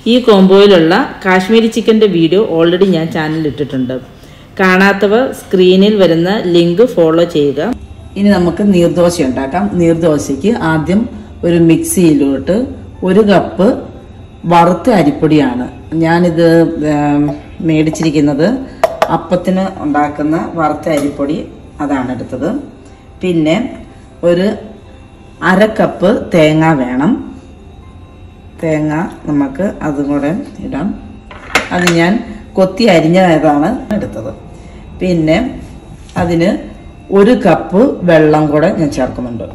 ഈ കോംബോയിലുള്ള കാശ്മീരി ചിക്കൻ്റെ video already ഞാൻ ചാനലിൽ ഇട്ടിട്ടുണ്ട് കാണാത്തവർ സ്ക്രീനിൽ വരുന്ന ലിങ്ക് ഫോളോ ചെയ്യുക ഇനി നമുക്ക് നീർദോശ ഉണ്ടാക്കാം നീർദോശയ്ക്ക് ആദ്യം ഒരു മിക്സിയിലോട്ട് ഒരു കപ്പ് വറുത്ത അരിപ്പൊടിയാണ് ഞാനിത് ഏം, മേടിച്ചിരിക്കുന്നത് അപ്പത്തിന് ഉണ്ടാക്കുന്ന വറുത്ത അരിപ്പൊടി അതാണ് എടുത്തത് പിന്നെ ഒരു അര കപ്പ് തേങ്ങ വേണം തേങ്ങ നമുക്ക് അതും കൂടെ ഇടാം അത് ഞാൻ കൊത്തി അരിഞ്ഞതാണ് എടുത്തത് പിന്നെ അതിന് ഒരു കപ്പ് വെള്ളം കൂടെ ഞാൻ ചേർക്കുന്നുണ്ട്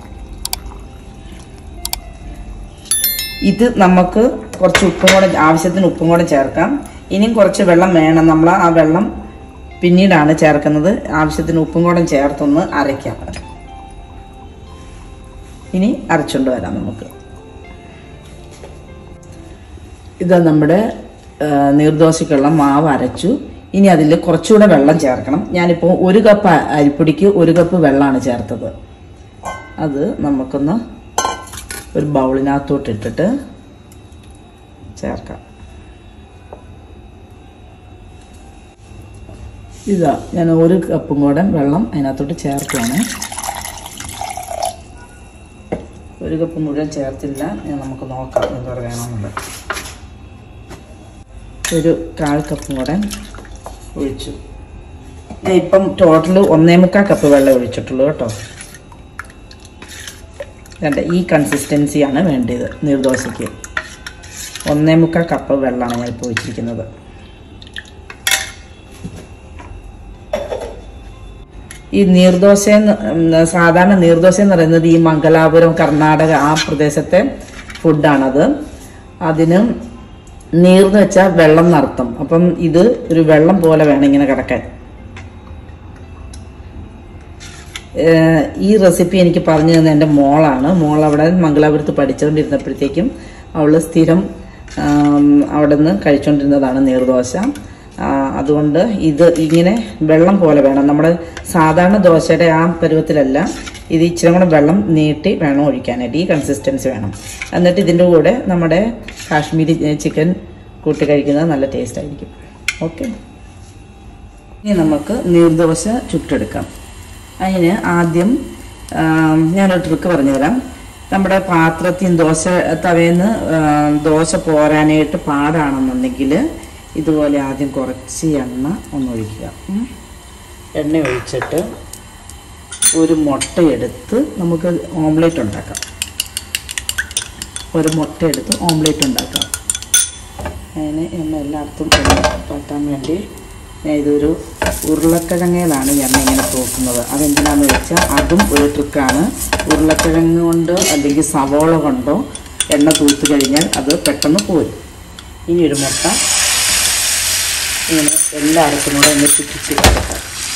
ഇത് നമുക്ക് കുറച്ച് ഉപ്പും കൂടെ ആവശ്യത്തിന് ഉപ്പും കൂടെ ചേർക്കാം ഇനിയും കുറച്ച് വെള്ളം വേണം നമ്മൾ ആ വെള്ളം പിന്നീടാണ് ചേർക്കുന്നത് ആവശ്യത്തിന് ഉപ്പും കൂടെ ചേർത്തൊന്ന് അരയ്ക്കാം ഇനി അരച്ചുകൊണ്ട് വരാം നമുക്ക് ഇത് നമ്മുടെ ആ, നീർദോശയ്ക്കുള്ള മാവ് അരച്ചു ഇനി അതിൽ കുറച്ചുകൂടെ വെള്ളം ചേർക്കണം ഞാനിപ്പോൾ ഒരു കപ്പ് അ- അരിപ്പൊടിക്ക് ഒരു കപ്പ് വെള്ളമാണ് ചേർത്തത് അത് നമുക്കൊന്ന് ഒരു ബൗളിനകത്തോട്ട് ഇട്ടിട്ട് ചേർക്കാം ഇതാ ഞാൻ ഒരു കപ്പും കൂടെ വെള്ളം അതിനകത്തോട്ട് ചേർക്കുവാണ് ഒരു കപ്പ് മുഴുവൻ ചേർത്തില്ല ഞാൻ നമുക്ക് നോക്കാം എന്തോരം വേണമെന്നുള്ളത് ഒരു കാൽ കപ്പും കൂടെ ഒഴിച്ചു ഞാൻ ഇപ്പം ടോട്ടൽ ഒന്നേ മുക്കാൽ കപ്പ് വെള്ളം ഒഴിച്ചിട്ടുള്ളൂ കേട്ടോ രണ്ട് ഈ കൺസിസ്റ്റൻസിയാണ് വേണ്ടത് നീർദോശയ്ക്ക് ഒന്നേ മുക്കാൽ കപ്പ് വെള്ളമാണ് ഞാൻ ഇപ്പോൾ ഒഴിച്ചിരിക്കുന്നത് ഈ നീർദോശ എന്ന് ഉം, സാധാരണ നീർദോശ എന്ന് പറയുന്നത് ഈ മംഗലാപുരം കർണാടക ആ പ്രദേശത്തെ ഫുഡാണത് അതിന് നീർന്ന് വെച്ചാൽ വെള്ളം എന്നർത്ഥം അപ്പം ഇത് ഒരു വെള്ളം പോലെ വേണം ഇങ്ങനെ കിടക്കാൻ ഏഹ് ഈ റെസിപ്പി എനിക്ക് പറഞ്ഞു തന്നെ എൻ്റെ മോളാണ് മോൾ അവിടെ മംഗലാപുരത്ത് പഠിച്ചുകൊണ്ടിരുന്നപ്പോഴത്തേക്കും അവൾ സ്ഥിരം ആം, അവിടെ നിന്ന് കഴിച്ചുകൊണ്ടിരുന്നതാണ് നീർദോശ ആ, അതുകൊണ്ട് ഇത് ഇങ്ങനെ വെള്ളം പോലെ വേണം നമ്മുടെ സാധാരണ ദോശയുടെ ആ പരുവത്തിലല്ല ഇത് ഇച്ചിരി കൂടെ വെള്ളം നീട്ടി വേണം ഒഴിക്കാനായിട്ട് ഈ കൺസിസ്റ്റൻസി വേണം എന്നിട്ട് ഇതിൻ്റെ കൂടെ നമ്മുടെ കാശ്മീരി ചിക്കൻ കൂട്ടി കഴിക്കുന്നത് നല്ല ടേസ്റ്റ് ആയിരിക്കും ഓക്കെ ഇനി നമുക്ക് നീർദോശ ചുട്ടെടുക്കാം അതിന് ആദ്യം ആം, ഞാനൊരു ട്രിക്ക് പറഞ്ഞുതരാം നമ്മുടെ പാത്രത്തിൽ ദോശ തവേന്ന് ദോശ പോരാനായിട്ട് പാടാണെന്നുണ്ടെങ്കിൽ ഇതുപോലെ ആദ്യം കുറച്ച് എണ്ണ ഒന്ന് ഒഴിക്കുക ഉം. എണ്ണ ഒഴിച്ചിട്ട് ഒരു മുട്ടയെടുത്ത് നമുക്ക് ഓംലേറ്റ് ഉണ്ടാക്കാം ഒരു മുട്ട എടുത്ത് ഓംലേറ്റ് ഉണ്ടാക്കാം അതിന് എണ്ണ എല്ലായിടത്തും പറ്റാൻ വേണ്ടി ഞാൻ ഇതൊരു ഉരുളക്കിഴങ്ങയിലാണ് എണ്ണ ഇങ്ങനെ തൂക്കുന്നത് അതെന്തിനാന്ന് വെച്ചാൽ അതും ഒരു ട്രിക്കാണ് ഉരുളക്കിഴങ്ങ് കൊണ്ടോ അല്ലെങ്കിൽ സവോള കൊണ്ടോ എണ്ണ തൂത്ത് കഴിഞ്ഞാൽ അത് പെട്ടെന്ന് പോരും ഇനി ഒരു മുട്ട ഇങ്ങനെ എല്ലായിടത്തും കൂടെ ഒന്ന് ചുറ്റിച്ച് കൊടുക്കാം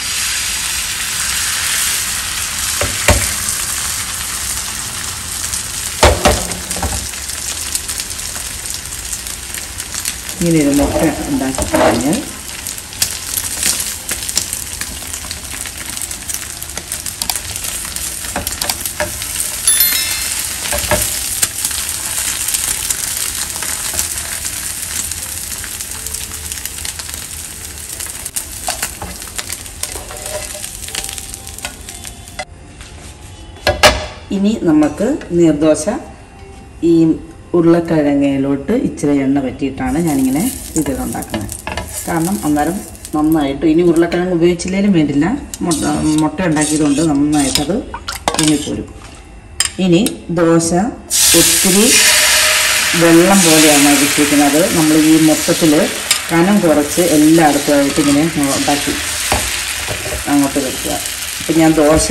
ഇങ്ങനെ ഒരു മുട്ട ഉണ്ടാക്കി കഴിഞ്ഞാൽ ഇനി നമുക്ക് നീർദോശ ഈ ഉരുളക്കിഴങ്ങയിലോട്ട് ഇച്ചിരി എണ്ണ പറ്റിയിട്ടാണ് ഞാനിങ്ങനെ ഇത് ഉണ്ടാക്കുന്നത് കാരണം അന്നേരം നന്നായിട്ട് ഇനി ഉരുളക്കിഴങ്ങ് ഉപയോഗിച്ചില്ലേലും വേണ്ടില്ല മുട്ട മുട്ട ഉണ്ടാക്കിയതുകൊണ്ട് നന്നായിട്ടത് ഇനിപ്പോരും ഇനി ദോശ ഒത്തിരി വെള്ളം പോലെയാണ് അരിച്ചിരിക്കുന്നത് നമ്മൾ ഈ മൊത്തത്തിൽ കനം കുറച്ച് എല്ലായിടത്തുമായിട്ട് ഇങ്ങനെ ഉണ്ടാക്കി അങ്ങോട്ട് വെക്കുക അപ്പം ഞാൻ ദോശ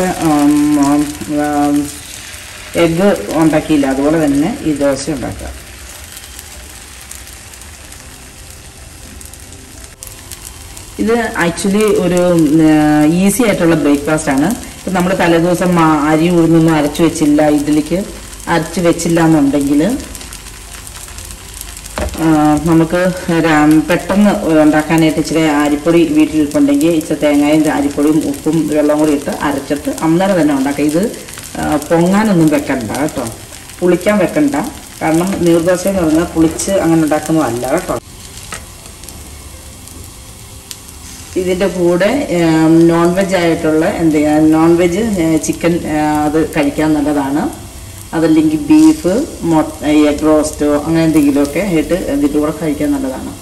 എഗ്ഗ് ഉണ്ടാക്കിയില്ല അതുപോലെ തന്നെ ഈ ദോശ ഉണ്ടാക്കുക ഇത് ആക്ച്വലി ഒരു ഈസി ആയിട്ടുള്ള ബ്രേക്ക്ഫാസ്റ്റ് ആണ് ഇപ്പം നമ്മൾ തലേദിവസം മാ- അരി ഉഴുന്നൊന്നും അരച്ചു വെച്ചില്ല ഇതിലേക്ക് അരച്ച് വെച്ചില്ല എന്നുണ്ടെങ്കിൽ ആ, നമുക്ക് രാ- പെട്ടെന്ന് ഉണ്ടാക്കാനായിട്ട് ഇച്ചിരി അരിപ്പൊടി വീട്ടിലിരിപ്പുണ്ടെങ്കിൽ ഇച്ചിരി തേങ്ങയും അരിപ്പൊടിയും ഉപ്പും വെള്ളം കൂടി ഇട്ട് അരച്ചിട്ട് അന്നേരം തന്നെ ഉണ്ടാക്കാം ഇത് ആ, പൊങ്ങാനൊന്നും വെക്കണ്ട കേട്ടോ പുളിക്കാൻ വെക്കണ്ട കാരണം നീർദോശ എന്ന് പറഞ്ഞാൽ പുളിച്ച് അങ്ങനെ ഉണ്ടാക്കുന്നതല്ല കേട്ടോ ഇതിൻ്റെ കൂടെ നോൺ വെജ് ആയിട്ടുള്ള എന്ത് നോൺ വെജ് ചിക്കൻ അത് കഴിക്കാൻ നല്ലതാണ് അതല്ലെങ്കിൽ ബീഫ് മൊട്ട എഗ് റോസ്റ്റോ അങ്ങനെ എന്തെങ്കിലുമൊക്കെ ആയിട്ട് ഇതിൻ്റെ കൂടെ കഴിക്കാൻ നല്ലതാണ്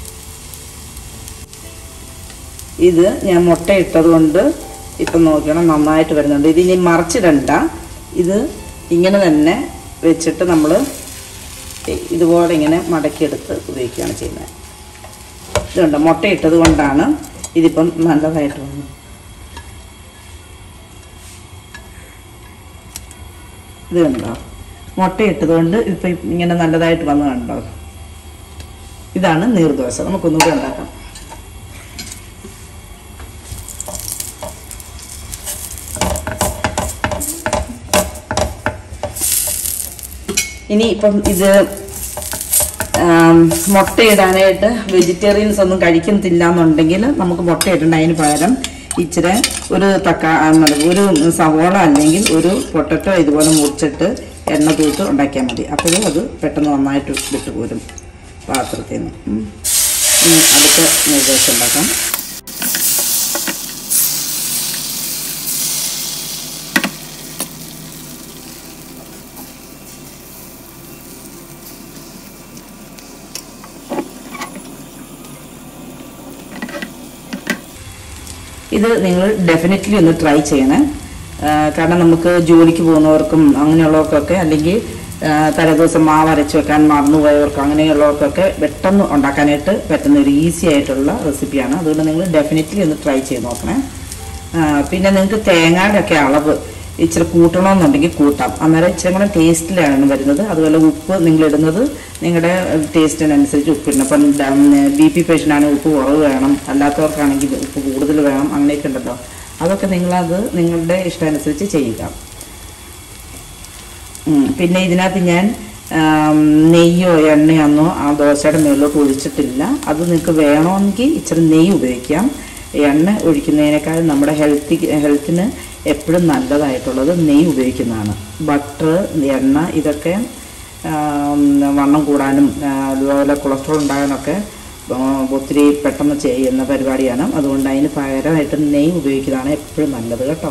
ഇത് ഞാൻ മുട്ട ഇട്ടത് കൊണ്ട് ഇപ്പം നോക്കണം നന്നായിട്ട് വരുന്നുണ്ട് ഇത് ഇനി മറിച്ചിടണ്ട ഇത് ഇങ്ങനെ തന്നെ വെച്ചിട്ട് നമ്മൾ ഇതുപോലെ ഇങ്ങനെ മടക്കിയെടുത്ത് ഉപയോഗിക്കുകയാണ് ചെയ്യുന്നത് ഇതുണ്ട് മുട്ട ഇട്ടത് കൊണ്ടാണ് ഇതിപ്പം നല്ലതായിട്ട് വന്നത് ഇത് കണ്ടോ മുട്ട ഇട്ടത് കൊണ്ട് ഇപ്പം ഇങ്ങനെ നല്ലതായിട്ട് വന്ന് കണ്ടോ ഇതാണ് നീർദോശ നമുക്കൊന്നുകൂടി ഉണ്ടാക്കാം ഇനി ഇപ്പം ഇത് ആം, മുട്ടയിടാനായിട്ട് വെജിറ്റേറിയൻസ് ഒന്നും കഴിക്കുന്നില്ല എന്നുണ്ടെങ്കിൽ നമുക്ക് മുട്ട ഇടണ്ട അതിന് പകരം ഇച്ചിരി ഒരു തക്കാ ആ, മതി, ഒരു സവോള അല്ലെങ്കിൽ ഒരു പൊട്ടറ്റോ ഇതുപോലെ മുറിച്ചിട്ട് എണ്ണ തൂത്ത് ഉണ്ടാക്കിയാൽ മതി അപ്പോഴും അത് പെട്ടെന്ന് നന്നായിട്ട് വിട്ട് പോരും പാത്രത്തിൽ നിന്ന് ഉം. ഇനി അടുത്ത നിർദ്ദേശം ഉണ്ടാക്കാം ഇത് നിങ്ങൾ ഡെഫിനറ്റ്ലി ഒന്ന് ട്രൈ ചെയ്യണേ ആ, കാരണം നമുക്ക് ജോലിക്ക് പോകുന്നവർക്കും അങ്ങനെയുള്ളവർക്കൊക്കെ അല്ലെങ്കിൽ ആ, തലേദിവസം മാവ് അരച്ച് വെക്കാൻ മറന്നുപോയവർക്കും അങ്ങനെയുള്ളവർക്കൊക്കെ പെട്ടെന്ന് ഉണ്ടാക്കാനായിട്ട് പറ്റുന്ന ഒരു ഈസി ആയിട്ടുള്ള റെസിപ്പിയാണ് അതുകൊണ്ട് നിങ്ങൾ ഡെഫിനറ്റ്ലി ഒന്ന് ട്രൈ ചെയ്ത് നോക്കണേ ആ, പിന്നെ നിങ്ങൾക്ക് തേങ്ങയുടെ ഒക്കെ അളവ് ഇച്ചിരി കൂട്ടണമെന്നുണ്ടെങ്കിൽ കൂട്ടാം അന്നേരം ഇച്ചിരി കൂടെ ടേസ്റ്റിലാണ് വരുന്നത് അതുപോലെ ഉപ്പ് നിങ്ങൾ ഇടുന്നത് നിങ്ങളുടെ ടേസ്റ്റിനനുസരിച്ച് ഉപ്പിടണം അപ്പം ബി പി പേഷ്യൻ്റാണെങ്കിൽ ഉപ്പ് കുറവ് വേണം അല്ലാത്തവർക്കാണെങ്കിൽ ഉപ്പ് കൂടുതൽ വേണം അങ്ങനെയൊക്കെ ഉണ്ടല്ലോ അതൊക്കെ നിങ്ങളത് നിങ്ങളുടെ ഇഷ്ടമനുസരിച്ച് ചെയ്യുക ഉം. പിന്നെ ഇതിനകത്ത് ഞാൻ ആം, നെയ്യോ എണ്ണയൊന്നോ ആ ദോശയുടെ മേളിലോട്ട് ഒഴിച്ചിട്ടില്ല അത് നിങ്ങൾക്ക് വേണമെങ്കിൽ ഇച്ചിരി നെയ്യ് ഉപയോഗിക്കാം എണ്ണ ഒഴിക്കുന്നതിനേക്കാൾ നമ്മുടെ ഹെൽത്തി ഹെൽത്തിന് എപ്പോഴും നല്ലതായിട്ടുള്ളത് നെയ്യ് ഉപയോഗിക്കുന്നതാണ് ബട്ടർ എണ്ണ ഇതൊക്കെ ആം, വണ്ണം കൂടാനും ആ, അതുപോലെ കൊളസ്ട്രോൾ ഉണ്ടാകാനൊക്കെ ആ, ഒത്തിരി പെട്ടെന്ന് ചെയ്യുന്ന പരിപാടിയാണ് അതുകൊണ്ട് അതിന് പകരമായിട്ട് നെയ്യ് ഉപയോഗിക്കുന്നതാണ് എപ്പോഴും നല്ലത് കേട്ടോ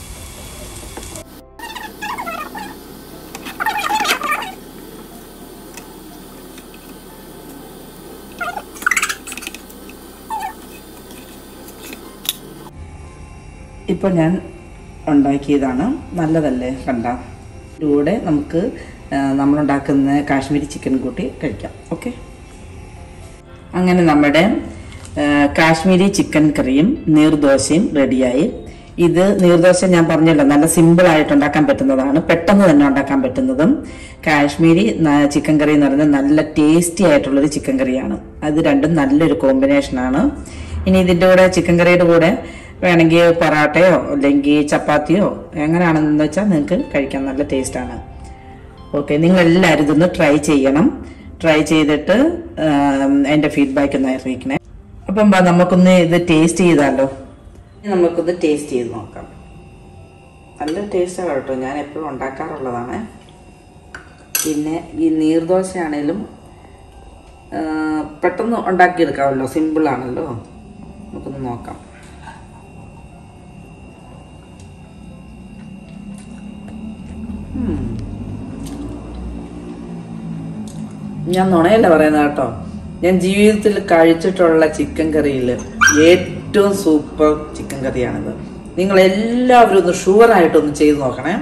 ഇപ്പോൾ ഞാൻ ഉണ്ടാക്കിയതാണ് നല്ലതല്ലേ കണ്ട ഇതിലൂടെ നമുക്ക് ആ, നമ്മളുണ്ടാക്കുന്ന കാശ്മീരി ചിക്കൻ കൂട്ടി കഴിക്കാം ഓക്കെ അങ്ങനെ നമ്മുടെ ആ, കാശ്മീരി ചിക്കൻ കറിയും നീർദോശയും റെഡിയായി ഇത് നീർദോശ ഞാൻ പറഞ്ഞല്ലോ നല്ല സിമ്പിൾ ആയിട്ട് ഉണ്ടാക്കാൻ പറ്റുന്നതാണ് പെട്ടെന്ന് തന്നെ ഉണ്ടാക്കാൻ പറ്റുന്നതും കാശ്മീരി ന- ചിക്കൻ കറി എന്ന് പറയുന്നത് നല്ല ടേസ്റ്റി ആയിട്ടുള്ളൊരു ചിക്കൻ കറിയാണ് അത് രണ്ടും നല്ലൊരു കോമ്പിനേഷനാണ് ഇനി ഇതിൻ്റെ കൂടെ ചിക്കൻ കറിയുടെ കൂടെ വേണമെങ്കിൽ പൊറാട്ടയോ അല്ലെങ്കിൽ ചപ്പാത്തിയോ എങ്ങനെയാണെന്ന് വെച്ചാൽ നിങ്ങൾക്ക് കഴിക്കാൻ നല്ല ടേസ്റ്റാണ് ഓക്കെ നിങ്ങൾ എല്ലാവരും ഇതൊന്ന് ട്രൈ ചെയ്യണം ട്രൈ ചെയ്തിട്ട് ആം, അതിന്റെ ഫീഡ്ബാക്ക് ഒന്ന് അറിയിക്കണേ അപ്പം വാ, നമുക്കൊന്ന് ഇത് ടേസ്റ്റ് ചെയ്താലോ ഇനി നമുക്കൊന്ന് ടേസ്റ്റ് ചെയ്ത് നോക്കാം നല്ല ടേസ്റ്റാണ് കേട്ടോ ഞാൻ എപ്പോഴും ഉണ്ടാക്കാറുള്ളതാണ് പിന്നെ ഈ നീർദോശ ആണേലും ആ, പെട്ടെന്ന് ഉണ്ടാക്കിയെടുക്കാമല്ലോ സിമ്പിളാണല്ലോ നമുക്കൊന്ന് നോക്കാം ഉം. ഞാൻ നുണയല്ല പറയുന്നത് കേട്ടോ ഞാൻ ജീവിതത്തിൽ കഴിച്ചിട്ടുള്ള ചിക്കൻ കറിയിൽ ഏറ്റവും സൂപ്പർ ചിക്കൻ കറിയാണിത് നിങ്ങൾ എല്ലാവരും ഒന്ന് ഷുവറായിട്ടൊന്ന് ചെയ്ത് നോക്കണേ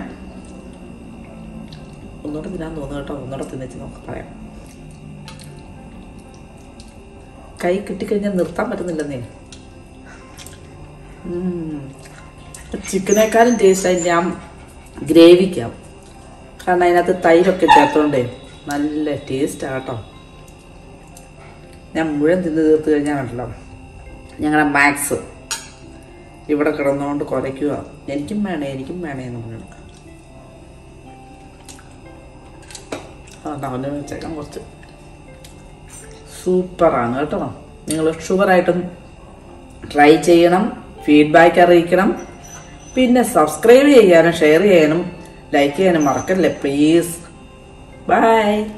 ഒന്നുകൂടെ തിന്നാൻ തോന്നുന്നു കേട്ടോ ഒന്നുകൂടെ തിന്നിച്ച് നോക്കാം പറയാം കൈ കിട്ടിക്കഴിഞ്ഞാൽ നിർത്താൻ പറ്റുന്നില്ലെന്നേ ചിക്കനേക്കാളും ടേസ്റ്റായി ഞാൻ ഗ്രേവിക്കാം കാരണം അതിനകത്ത് തൈരൊക്കെ ചേർത്തോണ്ടേ നല്ല ടേസ്റ്റാണ് കേട്ടോ ഞാൻ മുഴുവൻ തിന്ന് തീർത്ത് കഴിഞ്ഞാണല്ലോ ഞങ്ങളുടെ മാക്സ് ഇവിടെ കിടന്നുകൊണ്ട് കുരയ്ക്കുക എനിക്കും വേണേ എനിക്കും വേണേ എന്ന് പറഞ്ഞു അതുകൊണ്ട് അവന് വെച്ചേക്കാൻ കുറച്ച് സൂപ്പറാണ് കേട്ടോ നിങ്ങൾ ഷുഗറായിട്ടും ട്രൈ ചെയ്യണം ഫീഡ്ബാക്ക് അറിയിക്കണം പിന്നെ സബ്സ്ക്രൈബ് ചെയ്യാനും ഷെയർ ചെയ്യാനും ലൈക്ക് ചെയ്യാനും മറക്കല്ലേ പ്ലീസ് ബൈ